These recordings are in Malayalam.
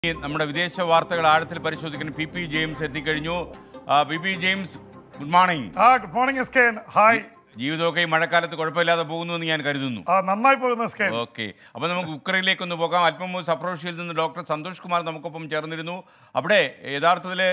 ഈ നമ്മുടെ വിദേശ വാർത്തകൾ ആഴത്തിൽ പരിശോധിക്കുന്ന പി പി ജെയിംസ് എത്തിക്കഴിഞ്ഞു ആ, P P James good morning ആ good morning S K hi ജീവിതമൊക്കെ ഈ മഴക്കാലത്ത് കുഴപ്പമില്ലാതെ പോകുന്നു എന്ന് ഞാൻ കരുതുന്നു ആ നന്നായി പോകുന്നു എസ് കെ ഓക്കെ അപ്പോൾ നമുക്ക് ഉക്രൈനിലേക്ക് ഒന്ന് പോകാം അല്പം മുമ്പ് സപ്രോഷ്യയിൽ നിന്ന് ഡോക്ടർ സന്തോഷ് കുമാർ നമുക്കൊപ്പം ചേർന്നിരുന്നു അവിടെ യഥാർത്ഥത്തിൽ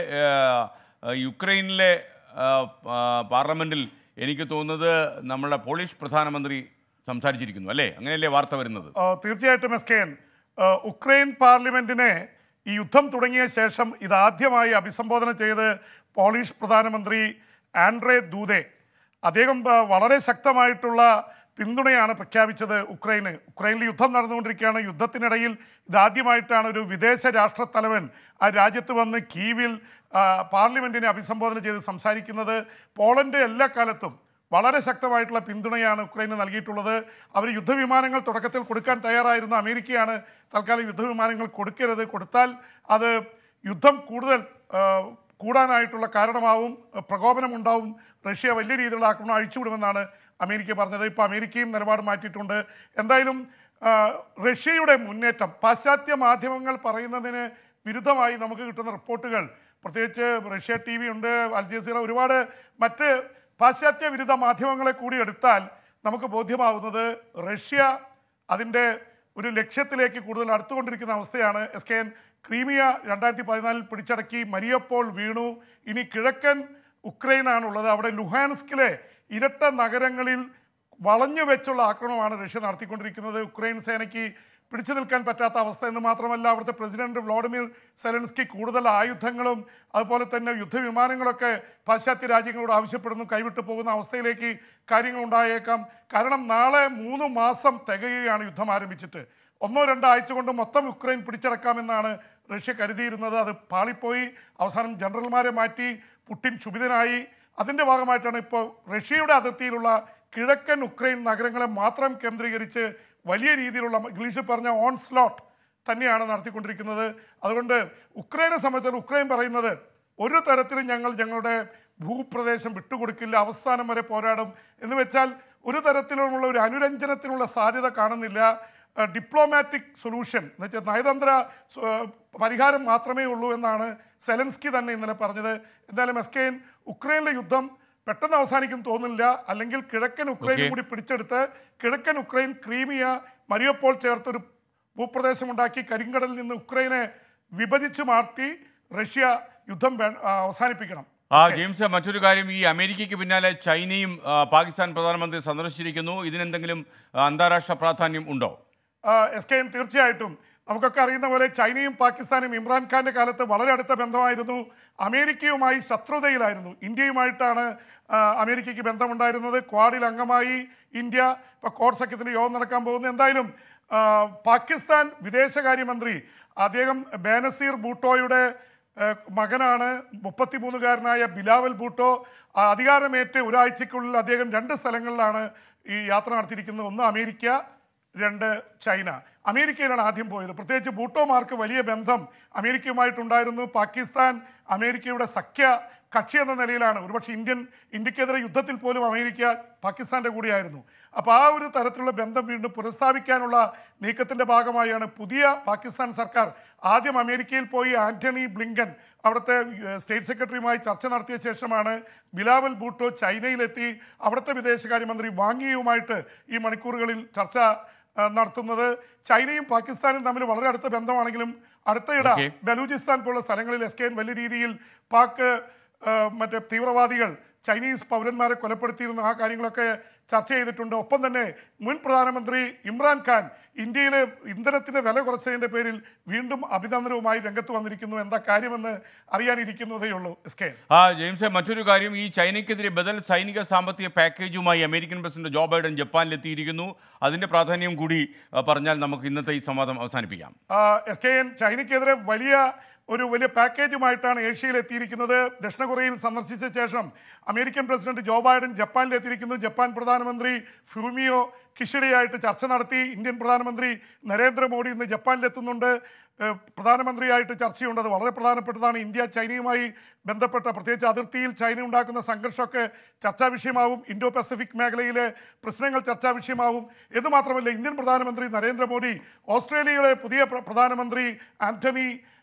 യുക്രൈനിലെ ആ, ആ, പാർലമെന്റിൽ എനിക്ക് തോന്നുന്നത് നമ്മുടെ പോളിഷ് പ്രധാനമന്ത്രി സംസാരിച്ചിരിക്കുന്നു അല്ലേ അങ്ങനെയല്ലേ വാർത്ത വരുന്നത് ആ, തീർച്ചയായിട്ടും എസ് കെ ഉക്രൈൻ പാർലമെന്റിനെ ഈ യുദ്ധം തുടങ്ങിയ ശേഷം ഇതാദ്യമായി അഭിസംബോധന ചെയ്ത് പോളിഷ് പ്രധാനമന്ത്രി ആൻഡ്രേ ദൂതെ അദ്ദേഹം ആ, വളരെ ശക്തമായിട്ടുള്ള പിന്തുണയാണ് പ്രഖ്യാപിച്ചത് ഉക്രൈന് ഉക്രൈനിൽ യുദ്ധം നടന്നുകൊണ്ടിരിക്കുകയാണ് യുദ്ധത്തിനിടയിൽ ഇതാദ്യമായിട്ടാണ് ഒരു വിദേശ രാഷ്ട്രത്തലവൻ ആ രാജ്യത്ത് വന്ന് കീവിൽ ആ, പാർലമെന്റിനെ അഭിസംബോധന ചെയ്ത് സംസാരിക്കുന്നത് പോളണ്ട് എല്ലാ കാലത്തും വളരെ ശക്തമായിട്ടുള്ള പിന്തുണയാണ് ഉക്രൈന് നൽകിയിട്ടുള്ളത് അവർ യുദ്ധവിമാനങ്ങൾ തുടക്കത്തിൽ കൊടുക്കാൻ തയ്യാറായിരുന്ന അമേരിക്കയാണ് തൽക്കാലം യുദ്ധവിമാനങ്ങൾ കൊടുക്കരുത് കൊടുത്താൽ അത് യുദ്ധം കൂടുതൽ ആ, കൂടാനായിട്ടുള്ള കാരണമാവും പ്രകോപനമുണ്ടാവും റഷ്യ വലിയ രീതിയിലുള്ള ആക്രമണം അഴിച്ചുവിടുമെന്നാണ് അമേരിക്ക പറഞ്ഞത് ഇപ്പോൾ അമേരിക്കയും നിലപാട് മാറ്റിയിട്ടുണ്ട് എന്തായാലും ആ, റഷ്യയുടെ മുന്നേറ്റം പാശ്ചാത്യ മാധ്യമങ്ങൾ പറയുന്നതിന് വിരുദ്ധമായി നമുക്ക് കിട്ടുന്ന റിപ്പോർട്ടുകൾ പ്രത്യേകിച്ച് റഷ്യ ടി വി ഉണ്ട് അൽ ജസീറ ഒരുപാട് മറ്റ് പാശ്ചാത്യ വിരുദ്ധ മാധ്യമങ്ങളെ കൂടി എടുത്താൽ നമുക്ക് ബോധ്യമാവുന്നത് റഷ്യ അതിൻ്റെ ഒരു ലക്ഷ്യത്തിലേക്ക് കൂടുതൽ അടുത്തുകൊണ്ടിരിക്കുന്ന അവസ്ഥയാണ് എസ് കെ എൻ ക്രീമിയ രണ്ടായിരത്തി പതിനാലിൽ പിടിച്ചടക്കി മരിയപ്പോൾ വീണു ഇനി കിഴക്കൻ ഉക്രൈനാണുള്ളത് അവിടെ ലുഹാൻസ്കിലെ ഇരട്ട നഗരങ്ങളിൽ വളഞ്ഞു വെച്ചുള്ള ആക്രമണമാണ് റഷ്യ നടത്തിക്കൊണ്ടിരിക്കുന്നത് ഉക്രൈൻ സേനയ്ക്ക് പിടിച്ചു നിൽക്കാൻ പറ്റാത്ത അവസ്ഥ എന്ന് മാത്രമല്ല അവിടുത്തെ പ്രസിഡന്റ് വ്ളോഡിമിർ സെലൻസ്കി കൂടുതൽ ആയുധങ്ങളും അതുപോലെ തന്നെ യുദ്ധവിമാനങ്ങളൊക്കെ പാശ്ചാത്യ രാജ്യങ്ങളോട് ആവശ്യപ്പെടുന്നു കൈവിട്ടു പോകുന്ന അവസ്ഥയിലേക്ക് കാര്യങ്ങൾ ഉണ്ടായേക്കാം കാരണം നാളെ മൂന്ന് മാസം തികയുകയാണ് യുദ്ധം ആരംഭിച്ചിട്ട് ഒന്നോ രണ്ടോ ആഴ്ച കൊണ്ട് മൊത്തം യുക്രൈൻ പിടിച്ചടക്കാമെന്നാണ് റഷ്യ കരുതിയിരുന്നത് അത് പാളിപ്പോയി അവസാനം ജനറൽമാരെ മാറ്റി പുടിൻ ക്ഷുഭിതനായി അതിൻ്റെ ഭാഗമായിട്ടാണ് ഇപ്പോൾ റഷ്യയുടെ അതിർത്തിയിലുള്ള കിഴക്കൻ ഉക്രൈൻ നഗരങ്ങളെ മാത്രം കേന്ദ്രീകരിച്ച് വലിയ രീതിയിലുള്ള ഇംഗ്ലീഷിൽ പറഞ്ഞ ഓൺ സ്ലോട്ട് തന്നെയാണ് നടത്തിക്കൊണ്ടിരിക്കുന്നത് അതുകൊണ്ട് ഉക്രൈനെ സംബന്ധിച്ചാൽ ഉക്രൈൻ പറയുന്നത് ഒരു തരത്തിലും ഞങ്ങൾ ഞങ്ങളുടെ ഭൂപ്രദേശം വിട്ടുകൊടുക്കില്ല അവസാനം വരെ പോരാടും എന്ന് വെച്ചാൽ ഒരു തരത്തിലുമുള്ള ഒരു അനുരഞ്ജനത്തിനുള്ള സാധ്യത കാണുന്നില്ല ഡിപ്ലോമാറ്റിക് സൊല്യൂഷൻ എന്ന് വെച്ചാൽ നയതന്ത്ര സ- ആ, പരിഹാരം മാത്രമേ ഉള്ളൂ എന്നാണ് സെലൻസ്കി തന്നെ ഇന്നലെ പറഞ്ഞത് എന്തായാലും എസ് കെ ഉക്രൈനിലെ യുദ്ധം പെട്ടെന്ന് അവസാനിക്കും തോന്നുന്നില്ല അല്ലെങ്കിൽ കിഴക്കൻ ഉക്രൈൻ Okay. കൂടി പിടിച്ചെടുത്ത് കിഴക്കൻ ഉക്രൈൻ ക്രീമിയ മരിയപ്പോൾ ചേർത്തൊരു ഭൂപ്രദേശമുണ്ടാക്കി കരിങ്കടലിൽ നിന്ന് ഉക്രൈനെ വിഭജിച്ചു മാറ്റി റഷ്യ യുദ്ധം വേ- ആ, അവസാനിപ്പിക്കണം ആ ജെയിംസ് മറ്റൊരു കാര്യം ഈ അമേരിക്കയ്ക്ക് പിന്നാലെ ചൈനയും ആ, പാകിസ്ഥാൻ പ്രധാനമന്ത്രി സന്ദർശിച്ചിരിക്കുന്നു ഇതിനെന്തെങ്കിലും ആ, അന്താരാഷ്ട്ര പ്രാധാന്യം ഉണ്ടോ എസ് കെ എൻ തീർച്ചയായിട്ടും നമുക്കൊക്കെ അറിയുന്ന പോലെ ചൈനയും പാകിസ്ഥാനും ഇമ്രാൻഖാന്റെ കാലത്ത് വളരെ അടുത്ത ബന്ധമായിരുന്നു അമേരിക്കയുമായി ശത്രുതയിലായിരുന്നു ഇന്ത്യയുമായിട്ടാണ് ആ, അമേരിക്കയ്ക്ക് ബന്ധമുണ്ടായിരുന്നത് ക്വാഡിൽ അംഗമായി ഇന്ത്യ ഇപ്പോൾ കോഡ് സഖ്യത്തിന് യോഗം നടക്കാൻ പോകുന്നു എന്തായാലും ആ, പാകിസ്ഥാൻ വിദേശകാര്യമന്ത്രി അദ്ദേഹം ബേനസീർ ഭൂട്ടോയുടെ ഏഹ് മകനാണ് മുപ്പത്തിമൂന്നുകാരനായ ബിലാവൽ ഭൂട്ടോ ആ അധികാരമേറ്റ് ഒരാഴ്ചയ്ക്കുള്ളിൽ അദ്ദേഹം രണ്ട് സ്ഥലങ്ങളിലാണ് ഈ യാത്ര നടത്തിയിരിക്കുന്നത് ഒന്ന് അമേരിക്ക രണ്ട് ചൈന അമേരിക്കയിലാണ് ആദ്യം പോയത് പ്രത്യേകിച്ച് ഭൂട്ടോമാർക്ക് വലിയ ബന്ധം അമേരിക്കയുമായിട്ടുണ്ടായിരുന്നു പാകിസ്ഥാൻ അമേരിക്കയുടെ സഖ്യ കക്ഷി എന്ന നിലയിലാണ് ഒരുപക്ഷെ ഇന്ത്യൻ ഇന്ത്യക്കെതിരെ യുദ്ധത്തിൽ പോലും അമേരിക്ക പാകിസ്ഥാൻ്റെ കൂടിയായിരുന്നു അപ്പോൾ ആ ഒരു തരത്തിലുള്ള ബന്ധം വീണ്ടും പുനഃസ്ഥാപിക്കാനുള്ള നീക്കത്തിൻ്റെ ഭാഗമായാണ് പുതിയ പാകിസ്ഥാൻ സർക്കാർ ആദ്യം അമേരിക്കയിൽ പോയി ആന്റണി ബ്ലിങ്കൻ അവിടുത്തെ ഏഹ്, സ്റ്റേറ്റ് സെക്രട്ടറിയുമായി ചർച്ച നടത്തിയ ശേഷമാണ് ബിലാവൽ ഭൂട്ടോ ചൈനയിലെത്തി അവിടുത്തെ വിദേശകാര്യമന്ത്രി വാങ്ങിയുമായിട്ട് ഈ മണിക്കൂറുകളിൽ ചർച്ച ആ, നടത്തുന്നത് ചൈനയും പാകിസ്ഥാനും തമ്മിൽ വളരെ അടുത്ത ബന്ധമാണെങ്കിലും അടുത്തയിട Okay. ബലൂചിസ്ഥാൻ പോലുള്ള സ്ഥലങ്ങളിൽ എസ് കെ എൻ വലിയ രീതിയിൽ പാക് ആ, മറ്റേ തീവ്രവാദികൾ ചൈനീസ് പൗരന്മാരെ കൊലപ്പെടുത്തിയിരുന്ന ആ കാര്യങ്ങളൊക്കെ ചർച്ച ചെയ്തിട്ടുണ്ട് ഒപ്പം തന്നെ മുൻ പ്രധാനമന്ത്രി ഇമ്രാൻഖാൻ ഇന്ത്യയിലെ ഇന്ധനത്തിന്റെ വില കുറച്ചതിന്റെ പേരിൽ വീണ്ടും അഭിനന്ദനവുമായി രംഗത്ത് വന്നിരിക്കുന്നു എന്താ കാര്യമെന്ന് അറിയാനിരിക്കുന്നതേ ഉള്ളൂ എസ് കെ ആ ജെയിംസ് മറ്റൊരു കാര്യം ഈ ചൈനയ്ക്കെതിരെ ബദൽ സൈനിക സാമ്പത്തിക പാക്കേജുമായി അമേരിക്കൻ പ്രസിഡന്റ് ജോ ബൈഡൻ ജപ്പാനിലെത്തിയിരിക്കുന്നു അതിന്റെ പ്രാധാന്യം കൂടി ആ, പറഞ്ഞാൽ നമുക്ക് ഇന്നത്തെ ഈ സംവാദം അവസാനിപ്പിക്കാം എസ് കെ എൻ ചൈനയ്ക്കെതിരെ വലിയ ഒരു വലിയ പാക്കേജുമായിട്ടാണ് ഏഷ്യയിൽ എത്തിയിരിക്കുന്നത് ദക്ഷിണ കൊറിയയിൽ സന്ദർശിച്ച ശേഷം അമേരിക്കൻ പ്രസിഡന്റ് ജോ ബൈഡൻ ജപ്പാനിൽ എത്തിയിരിക്കുന്നു ജപ്പാൻ പ്രധാനമന്ത്രി ഫുമിയോ കിഷിഡയായിട്ട് ചർച്ച നടത്തി ഇന്ത്യൻ പ്രധാനമന്ത്രി നരേന്ദ്രമോദി ഇന്ന് ജപ്പാനിലെത്തുന്നുണ്ട് ഏഹ് പ്രധാനമന്ത്രിയായിട്ട് ചർച്ചയുണ്ട് അത് വളരെ പ്രധാനപ്പെട്ടതാണ് ഇന്ത്യ ചൈനയുമായി ബന്ധപ്പെട്ട പ്രത്യേകിച്ച് അതിർത്തിയിൽ ചൈന ഉണ്ടാക്കുന്ന സംഘർഷമൊക്കെ ചർച്ചാ വിഷയമാവും ഇൻഡോ പസഫിക് മേഖലയിലെ പ്രശ്നങ്ങൾ ചർച്ചാ വിഷയമാവും എന്ന് മാത്രമല്ല ഇന്ത്യൻ പ്രധാനമന്ത്രി നരേന്ദ്രമോദി ഓസ്ട്രേലിയയിലെ പുതിയ പ്ര- പ്രധാനമന്ത്രി ആന്റണി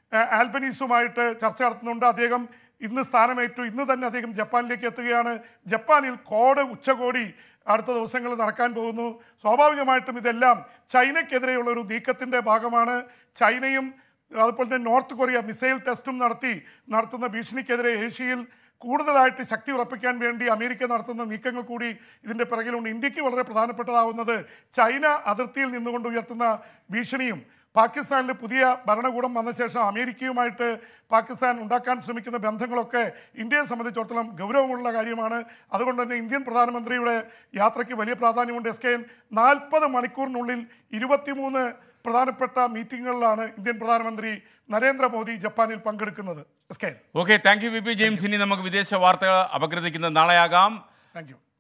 ആ, ആൽബനീസുമായിട്ട് ചർച്ച നടത്തുന്നുണ്ട് അദ്ദേഹം ഇന്ന് സ്ഥാനമേറ്റു ഇന്ന് തന്നെ അദ്ദേഹം ജപ്പാനിലേക്ക് എത്തുകയാണ് ജപ്പാനിൽ കോഡ് ഉച്ചകോടി അടുത്ത ദിവസങ്ങളിൽ നടക്കാൻ പോകുന്നു സ്വാഭാവികമായിട്ടും ഇതെല്ലാം ചൈനയ്ക്കെതിരെയുള്ള ഒരു നീക്കത്തിൻ്റെ ഭാഗമാണ് ചൈനയും അതുപോലെ തന്നെ നോർത്ത് കൊറിയ മിസൈൽ ടെസ്റ്റും നടത്തി നടത്തുന്ന ഭീഷണിക്കെതിരെ ഏഷ്യയിൽ കൂടുതലായിട്ട് ശക്തി ഉറപ്പിക്കാൻ വേണ്ടി അമേരിക്ക നടത്തുന്ന നീക്കങ്ങൾ കൂടി ഇതിൻ്റെ പിറകിലുണ്ട് ഇന്ത്യക്ക് വളരെ പ്രധാനപ്പെട്ടതാവുന്നത് ചൈന അതിർത്തിയിൽ നിന്നുകൊണ്ട് ഉയർത്തുന്ന ഭീഷണിയും പാകിസ്ഥാനിൽ പുതിയ ഭരണകൂടം വന്ന ശേഷം അമേരിക്കയുമായിട്ട് പാകിസ്ഥാൻ ഉണ്ടാക്കാൻ ശ്രമിക്കുന്ന ബന്ധങ്ങളൊക്കെ ഇന്ത്യയെ സംബന്ധിച്ചിടത്തോളം ഗൗരവമുള്ള കാര്യമാണ് അതുകൊണ്ട് തന്നെ ഇന്ത്യൻ പ്രധാനമന്ത്രിയുടെ യാത്രയ്ക്ക് വലിയ പ്രാധാന്യമുണ്ട് എസ് കെ എൻ നാൽപ്പത് മണിക്കൂറിനുള്ളിൽ ഇരുപത്തിമൂന്ന് പ്രധാനപ്പെട്ട മീറ്റിങ്ങുകളിലാണ് ഇന്ത്യൻ പ്രധാനമന്ത്രി നരേന്ദ്രമോദി ജപ്പാനിൽ പങ്കെടുക്കുന്നത് S K N okay thank you V P James ഇനി നമുക്ക് വിദേശ വാർത്തകൾ അപഗ്രഥിക്കുന്നത് നാളെയാകാം താങ്ക് യു